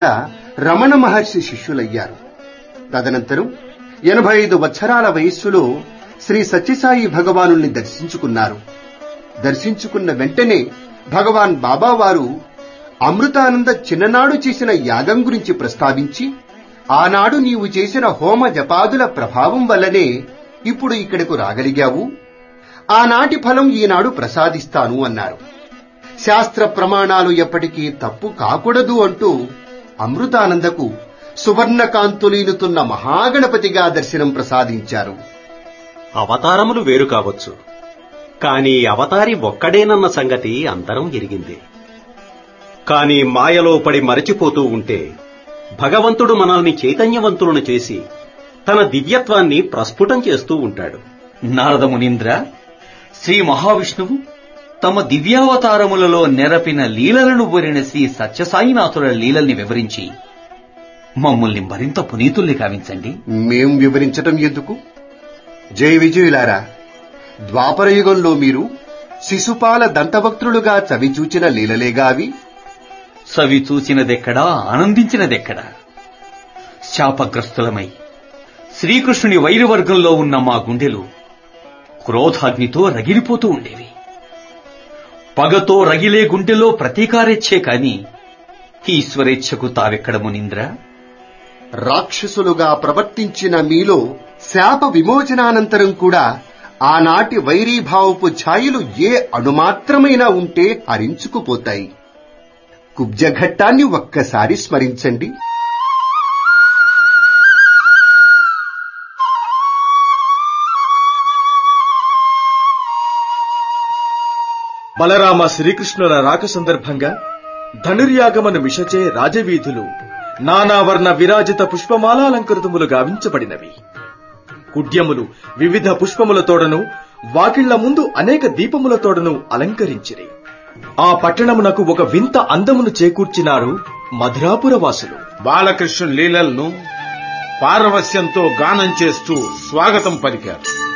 రమణ మహర్షి శిష్యులయ్యారు తదనంతరం ఎనభై ఐదు వత్సరాల వయస్సులో శ్రీ సత్యసాయి భగవానుల్ని దర్శించుకున్నారు దర్శించుకున్న వెంటనే భగవాన్ బాబావారు అమృతానంద చిన్ననాడు చేసిన యాగం గురించి ప్రస్తావించి ఆనాడు నీవు చేసిన హోమ జపాదుల ప్రభావం వల్లనే ఇప్పుడు ఇక్కడకు రాగలిగావు ఆనాటి ఫలం ఈనాడు ప్రసాదిస్తాను అన్నారు శాస్త్ర ప్రమాణాలు ఎప్పటికీ తప్పు కాకూడదు అంటూ అమృతానందకు సువర్ణ కాంతులీనుతున్న మహాగణపతిగా దర్శనం ప్రసాదించారు అవతారములు వేరు కావచ్చు కాని అవతారి ఒక్కడేనన్న సంగతి అందరం ఎరిగింది కాని మాయలో పడి మరచిపోతూ ఉంటే భగవంతుడు మనల్ని చైతన్యవంతులను చేసి తన దివ్యత్వాన్ని ప్రస్ఫుటం చేస్తూ ఉంటాడు నారద మునీంద్ర శ్రీ మహావిష్ణువు తమ దివ్యావతారములలో నెరపిన లీలలను బోరిన శ్రీ సత్యసాయినాథుల లీలల్ని వివరించి మమ్మల్ని మరింత పునీతుల్ని కావించండి మేం వివరించటం ఎందుకు జై విజయులారా ద్వాపరయుగంలో మీరు శిశుపాల దంతభక్తులుగా చవిచూచిన లీలలేగా అవి సవి చూసినదెక్కడా ఆనందించినదెక్కడా శాపగ్రస్తులమై శ్రీకృష్ణుని వైరవర్గంలో ఉన్న మా గుండెలు క్రోధాగ్నితో రగిలిపోతూ ఉండేవి పగతో రగిలే గుండెలో ప్రతీకారేచ్ఛే కాని ఈశ్వరేచ్ఛకు తావెక్కడ మునింద్ర రాక్షసులుగా ప్రవర్తించిన మీలో శాప విమోచనానంతరం కూడా ఆనాటి వైరీభావపు ఛాయలు ఏ అణుమాత్రమైనా ఉంటే హరించుకుపోతాయి కుబ్జఘట్టాన్ని ఒక్కసారి స్మరించండి బలరామ శ్రీకృష్ణుల రాక సందర్భంగా ధనుర్యాగమన మిషచే రాజవీధులు నానావర్ణ విరాజిత పుష్పమాలాలంకృతములు గావించబడినవి కుడ్యములు వివిధ పుష్పములతోడను వాకిళ్ల ముందు అనేక దీపములతోడను అలంకరించిరి ఆ పట్టణమునకు ఒక వింత అందమును చేకూర్చినారు మధురాపుర వాసులు బాలకృష్ణ లీలలను పారవస్యంతో గానం చేస్తూ స్వాగతం పలికారు